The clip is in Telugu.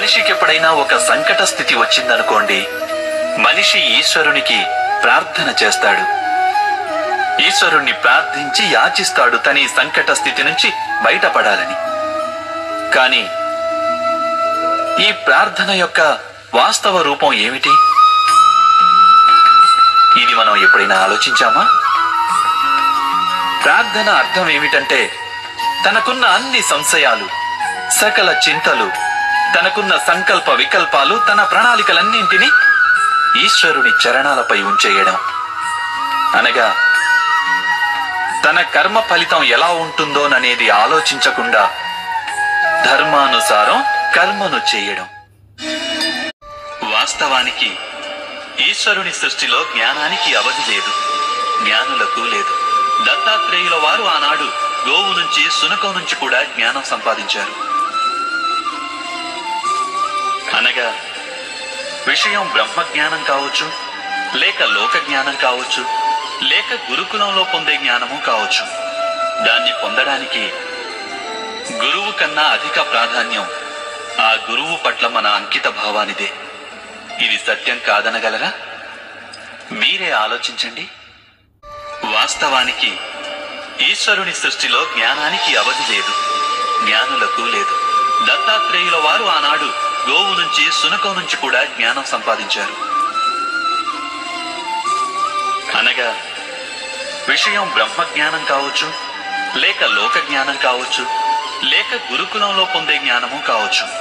మనిషికి ఎప్పుడైనా ఒక సంకట స్థితి వచ్చిందనుకోండి మనిషి ఈశ్వరునికి ప్రార్థన చేస్తాడు ఈశ్వరుణ్ణి ప్రార్థించి యాచిస్తాడు తన ఈ సంకట స్థితి నుంచి బయటపడాలని కానీ ఈ ప్రార్థన యొక్క వాస్తవ రూపం ఏమిటి ఇది మనం ఎప్పుడైనా ఆలోచించామా ప్రార్థన అర్థం ఏమిటంటే తనకున్న అన్ని సంశయాలు సకల చింతలు తనకున్న సంకల్ప వికల్పాలు తన ప్రణాళికలన్నింటినీ ఈశ్వరుని చరణాలపై ఉంచేయడం అనగా తన కర్మ ఫలితం ఎలా ఉంటుందోననేది ఆలోచించకుండా ధర్మానుసారం కర్మను చేయడం వాస్తవానికి ఈశ్వరుని సృష్టిలో జ్ఞానానికి అవధి లేదు జ్ఞానులకు లేదు దత్తాత్రేయుల వారు ఆనాడు గోవు నుంచి సునకం నుంచి కూడా జ్ఞానం సంపాదించారు అనగా విషయం బ్రహ్మ జ్ఞానం కావచ్చు లేక లోక జ్ఞానం కావచ్చు లేక గురుకులంలో పొందే జ్ఞానము కావచ్చు దాన్ని పొందడానికి గురువు కన్నా అధిక ప్రాధాన్యం ఆ గురువు పట్ల మన అంకిత భావానిదే ఇది సత్యం కాదనగలరా మీరే ఆలోచించండి వాస్తవానికి ఈశ్వరుని సృష్టిలో జ్ఞానానికి అవధి లేదు జ్ఞానులకు లేదు దత్తాత్రేయుల వారు ఆనాడు గోవు నుంచి సునకం నుంచి కూడా జ్ఞానం సంపాదించారు అనగా విషయం బ్రహ్మ జ్ఞానం కావచ్చు లేక లోక జ్ఞానం కావచ్చు లేక గురుకులంలో పొందే జ్ఞానము కావచ్చు